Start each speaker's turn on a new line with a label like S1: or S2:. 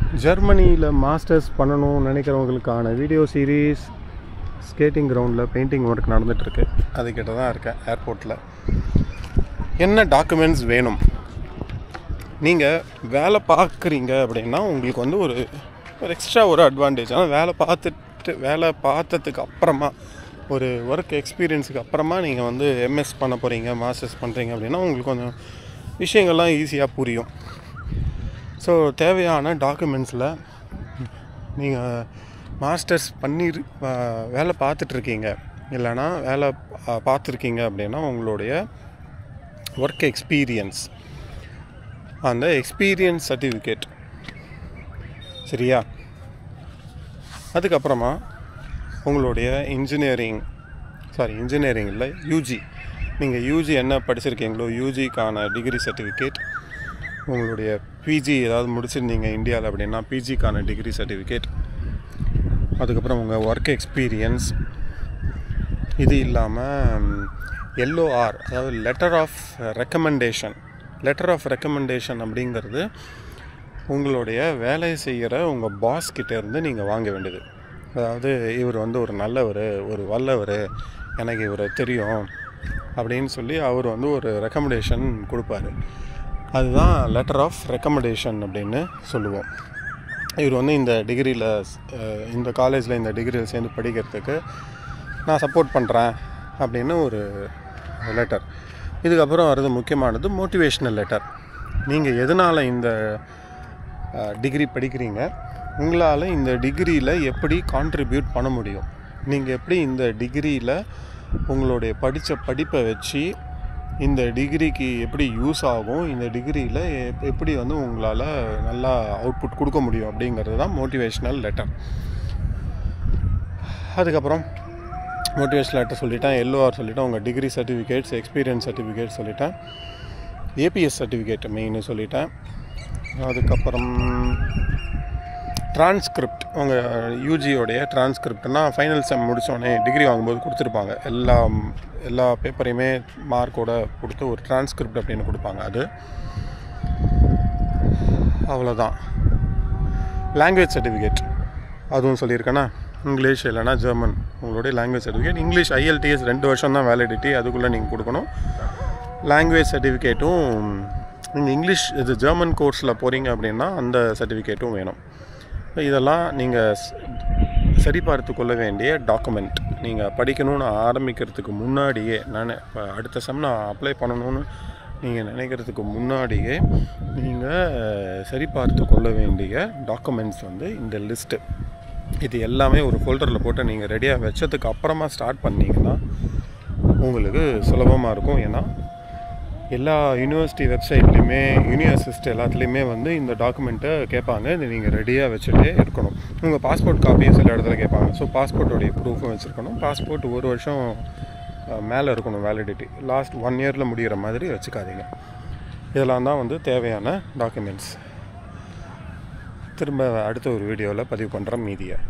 S1: ஜெர்மனியில் மாஸ்டர்ஸ் பண்ணணும்னு நினைக்கிறவங்களுக்கான வீடியோ சீரீஸ் ஸ்கேட்டிங் கிரவுண்டில் பெயிண்டிங் ஒர்க் நடந்துகிட்ருக்கு அதுக்கிட்ட தான் இருக்கேன் ஏர்போர்ட்டில் என்ன டாக்குமெண்ட்ஸ் வேணும் நீங்கள் வேலை பார்க்குறீங்க அப்படின்னா உங்களுக்கு வந்து ஒரு ஒரு எக்ஸ்ட்ரா ஒரு அட்வான்டேஜ் ஆனால் வேலை பார்த்துட்டு வேலை பார்த்ததுக்கு அப்புறமா ஒரு ஒர்க் எக்ஸ்பீரியன்ஸுக்கு அப்புறமா நீங்கள் வந்து எம்எஸ் பண்ண போகிறீங்க மாஸ்டர்ஸ் பண்ணுறீங்க அப்படின்னா உங்களுக்கு கொஞ்சம் விஷயங்கள்லாம் ஈஸியாக புரியும் ஸோ தேவையான டாக்குமெண்ட்ஸில் நீங்கள் மாஸ்டர்ஸ் பண்ணி வேலை பார்த்துட்ருக்கீங்க இல்லைன்னா வேலை பா- பார்த்துருக்கீங்க அப்படின்னா உங்களுடைய ஒர்க் எக்ஸ்பீரியன்ஸ் அந்த எக்ஸ்பீரியன்ஸ் சர்டிஃபிகேட் சரியா அதுக்கப்புறமா உங்களுடைய இன்ஜினியரிங் சாரி இன்ஜினியரிங் இல்லை யூஜி நீங்கள் யூஜி என்ன படிச்சிருக்கீங்களோ யூஜிக்கான டிகிரி சர்டிஃபிகேட் உங்களுடைய பிஜி ஏதாவது முடிச்சிருந்தீங்க இந்தியாவில் அப்படின்னா பிஜிக்கான டிகிரி சர்டிஃபிகேட் அதுக்கப்புறம் உங்கள் ஒர்க் எக்ஸ்பீரியன்ஸ் இது இல்லாமல் எல்ஓஆர் அதாவது letter of recommendation letter of recommendation அப்படிங்கிறது உங்களுடைய வேலை செய்கிற உங்கள் பாஸ் கிட்ட இருந்து நீங்கள் வாங்க வேண்டியது அதாவது இவர் வந்து ஒரு நல்லவர் ஒரு வல்லவர் எனக்கு இவரை தெரியும் அப்படின்னு சொல்லி அவர் வந்து ஒரு ரெக்கமெண்டேஷன் கொடுப்பாரு அதுதான் லெட்டர் ஆஃப் ரெக்கமெண்டேஷன் அப்படின்னு சொல்லுவோம் இவர் வந்து இந்த டிகிரியில் இந்த காலேஜில் இந்த டிகிரியில் சேர்ந்து படிக்கிறதுக்கு நான் சப்போர்ட் பண்ணுறேன் அப்படின்னு ஒரு லெட்டர் இதுக்கப்புறம் வர்றது முக்கியமானது மோட்டிவேஷ்னல் லெட்டர் நீங்கள் எதனால் இந்த டிகிரி படிக்கிறீங்க உங்களால் இந்த டிகிரியில் எப்படி கான்ட்ரிபியூட் பண்ண முடியும் நீங்கள் எப்படி இந்த டிகிரியில் உங்களுடைய படித்த படிப்பை வச்சு இந்த டிகிரிக்கு எப்படி யூஸ் ஆகும் இந்த டிகிரியில் எப்படி வந்து உங்களால் நல்லா அவுட்புட் கொடுக்க முடியும் அப்படிங்கிறது தான் மோட்டிவேஷ்னல் லெட்டர் அதுக்கப்புறம் மோட்டிவேஷன் லெட்டர் சொல்லிட்டேன் எல்ஓஆர் சொல்லிட்டேன் உங்கள் டிகிரி சர்டிஃபிகேட்ஸ் எக்ஸ்பீரியன்ஸ் சர்டிஃபிகேட் சொல்லிட்டேன் ஏபிஎஸ் சர்டிஃபிகேட் மெயின் சொல்லிட்டேன் அதுக்கப்புறம் டிரான்ஸ்கிரிப்ட் உங்கள் யூஜியோடைய டிரான்ஸ்கிரிப்ட்னா ஃபைனல் செம் முடித்தோடனே டிகிரி வாங்கும்போது கொடுத்துருப்பாங்க எல்லா எல்லா பேப்பரையுமே மார்க்கோட கொடுத்து ஒரு டிரான்ஸ்கிரிப்ட் அப்படின்னு கொடுப்பாங்க அது அவ்வளோதான் லாங்குவேஜ் சர்டிஃபிகேட் அதுவும் சொல்லியிருக்கேன்னா இங்கிலீஷ் இல்லைனா ஜெர்மன் உங்களுடைய லாங்குவேஜ் சர்டிஃபிகேட் இங்கிலீஷ் ஐஎல்டிஎஸ் ரெண்டு வருஷம் தான் வேலிடிட்டி அதுக்குள்ளே நீங்கள் கொடுக்கணும் லாங்குவேஜ் சர்டிஃபிகேட்டும் நீங்கள் இங்கிலீஷ் இது ஜெர்மன் கோர்ஸில் போகிறீங்க அப்படின்னா அந்த சர்டிஃபிகேட்டும் வேணும் இதெல்லாம் நீங்கள் சரி பார்த்து கொள்ள வேண்டிய டாக்குமெண்ட் நீங்கள் படிக்கணும்னு ஆரம்பிக்கிறதுக்கு முன்னாடியே நான் இப்போ அடுத்த செம் நான் அப்ளை பண்ணணும்னு நீங்கள் நினைக்கிறதுக்கு முன்னாடியே நீங்கள் சரி பார்த்து கொள்ள வேண்டிய டாக்குமெண்ட்ஸ் வந்து இந்த லிஸ்ட்டு இது எல்லாமே ஒரு ஃபோல்டரில் போட்டு நீங்கள் ரெடியாக வச்சதுக்கு அப்புறமா ஸ்டார்ட் பண்ணீங்கன்னா உங்களுக்கு சுலபமாக இருக்கும் ஏன்னா எல்லா யூனிவர்சிட்டி வெப்சைட்லேயுமே யூனிவர்சிஸ்ட் எல்லாத்துலேயுமே வந்து இந்த டாக்குமெண்ட்டை கேட்பாங்க இது நீங்கள் ரெடியாக வச்சுட்டே இருக்கணும் உங்கள் பாஸ்போர்ட் காப்பியும் சில இடத்துல கேட்பாங்க ஸோ பாஸ்போர்ட்டோடைய ப்ரூஃபும் வச்சுருக்கணும் பாஸ்போர்ட் ஒரு வருஷம் மேலே இருக்கணும் வேலிடிட்டி லாஸ்ட் ஒன் இயரில் முடிகிற மாதிரி வச்சுக்காதீங்க இதெல்லாம் தான் வந்து தேவையான டாக்குமெண்ட்ஸ் திரும்ப அடுத்த ஒரு வீடியோவில் பதிவு பண்ணுறேன் மீதியை